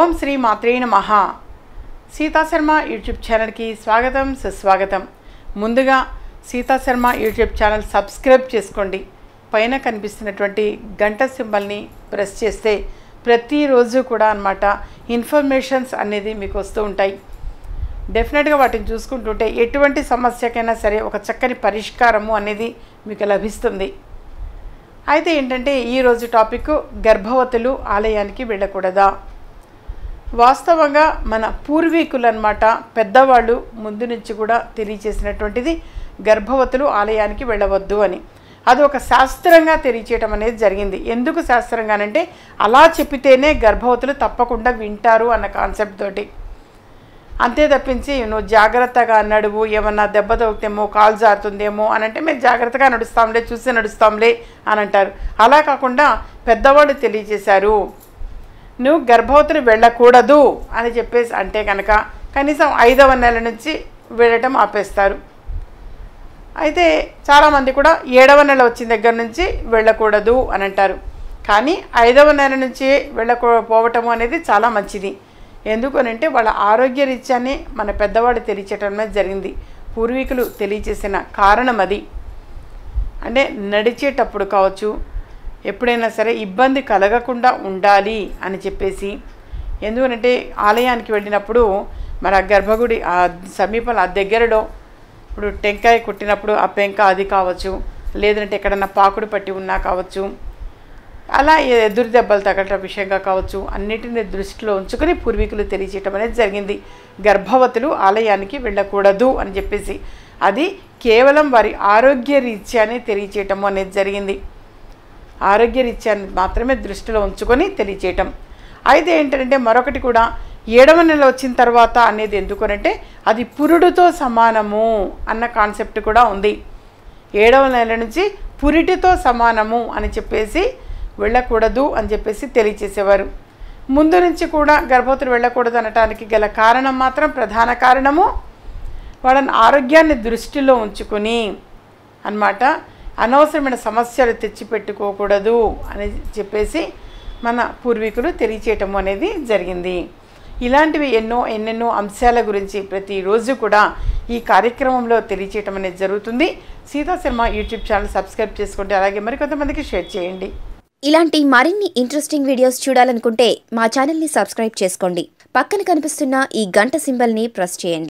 ఓం శ్రీ మాత్రే నమః సీతా శర్మ యూట్యూబ్ ఛానల్కి స్వాగతం సుస్వాగతం ముందుగా Sita Sharma YouTube channel subscribe చేసుకోండి పైన కనిపిస్తున్నటువంటి గంట సింబల్ని ప్రెస్ చేస్తే ప్రతిరోజు కూడా అన్నమాట ఇన్ఫర్మేషన్స్ అనేది మీకు వస్తూ ఉంటాయి డెఫినెట్గా వాటిని చూసుకుంటుంటే ఎటువంటి సమస్యకైనా సరే ఒక చక్కని పరిష్కారము అనేది మీకు లభిస్తుంది అయితే ఏంటంటే ఈరోజు టాపిక్ గర్భవతులు ఆలయానికి వెళ్ళకూడదా వాస్తవంగా మన పూర్వీకులు అనమాట పెద్దవాళ్ళు ముందు నుంచి కూడా తెలియచేసినటువంటిది గర్భవతులు ఆలయానికి వెళ్ళవద్దు అని అది ఒక శాస్త్రంగా తెలియచేయటం అనేది జరిగింది ఎందుకు శాస్త్రంగానంటే అలా చెప్పితేనే గర్భవతులు తప్పకుండా వింటారు అన్న కాన్సెప్ట్ తోటి అంతే తప్పించి నువ్వు జాగ్రత్తగా నడువు ఏమన్నా దెబ్బ తగ్గుతేమో కాలు జారుతుందేమో అని అంటే మేము జాగ్రత్తగా నడుస్తాంలే చూసి నడుస్తాంలే అని అంటారు అలా కాకుండా పెద్దవాళ్ళు తెలియజేశారు నువ్వు గర్భవతిని వెళ్ళకూడదు అని చెప్పేసి అంటే కనుక కనీసం ఐదవ నెల నుంచి వెళ్ళటం ఆపేస్తారు అయితే చాలామంది కూడా ఏడవ నెల వచ్చిన దగ్గర నుంచి వెళ్ళకూడదు అని అంటారు కానీ ఐదవ నెల నుంచి వెళ్ళకో పోవటము అనేది చాలా మంచిది ఎందుకనంటే వాళ్ళ ఆరోగ్య రీత్యాన్ని మన పెద్దవాళ్ళు తెలియచేయటం అనేది జరిగింది పూర్వీకులు తెలియచేసిన కారణం అది అంటే నడిచేటప్పుడు కావచ్చు ఎప్పుడైనా సరే ఇబ్బంది కలగకుండా ఉండాలి అని చెప్పేసి ఎందుకంటే ఆలయానికి వెళ్ళినప్పుడు మరి ఆ గర్భగుడి ఆ సమీపంలో ఆ దగ్గరలో ఇప్పుడు టెంకాయ కుట్టినప్పుడు ఆ పెంక అది కావచ్చు లేదంటే ఎక్కడన్నా పాకుడు పట్టి ఉన్నా కావచ్చు అలా ఎదురు దెబ్బలు తగలటం విషయంగా కావచ్చు అన్నిటిని దృష్టిలో ఉంచుకొని పూర్వీకులు తెలియచేయటం అనేది జరిగింది గర్భవతులు ఆలయానికి వెళ్ళకూడదు అని చెప్పేసి అది కేవలం వారి ఆరోగ్య రీత్యానే తెలియచేయటం అనేది జరిగింది ఆరోగ్య రీత్యాన్ని మాత్రమే దృష్టిలో ఉంచుకొని తెలియచేయటం అయితే ఏంటంటే మరొకటి కూడా ఏడవ నెల వచ్చిన తర్వాత అనేది ఎందుకనంటే అది పురుడుతో సమానము అన్న కాన్సెప్ట్ కూడా ఉంది ఏడవ నెల నుంచి పురిటితో సమానము అని చెప్పేసి వెళ్ళకూడదు అని చెప్పేసి తెలియచేసేవారు ముందు నుంచి కూడా గర్భవతులు వెళ్ళకూడదు అనటానికి గల కారణం మాత్రం ప్రధాన కారణము వాళ్ళని ఆరోగ్యాన్ని దృష్టిలో ఉంచుకొని అన్నమాట అనవసరమైన సమస్యలు తెచ్చిపెట్టుకోకూడదు అని చెప్పేసి మన పూర్వీకులు తెలియచేయటం అనేది జరిగింది ఇలాంటివి ఎన్నో ఎన్నెన్నో అంశాల గురించి ప్రతిరోజు కూడా ఈ కార్యక్రమంలో తెలియచేయటం అనేది జరుగుతుంది Sita Sharma YouTube channel subscribe చేసుకోండి అలాగే మరికొంతమందికి షేర్ చేయండి ఇలాంటి మరిన్ని ఇంట్రెస్టింగ్ వీడియోస్ చూడాలనుకుంటే మా ఛానల్ని సబ్స్క్రైబ్ చేసుకోండి పక్కన కనిపిస్తున్న ఈ గంట సింబల్ని ప్రెస్ చేయండి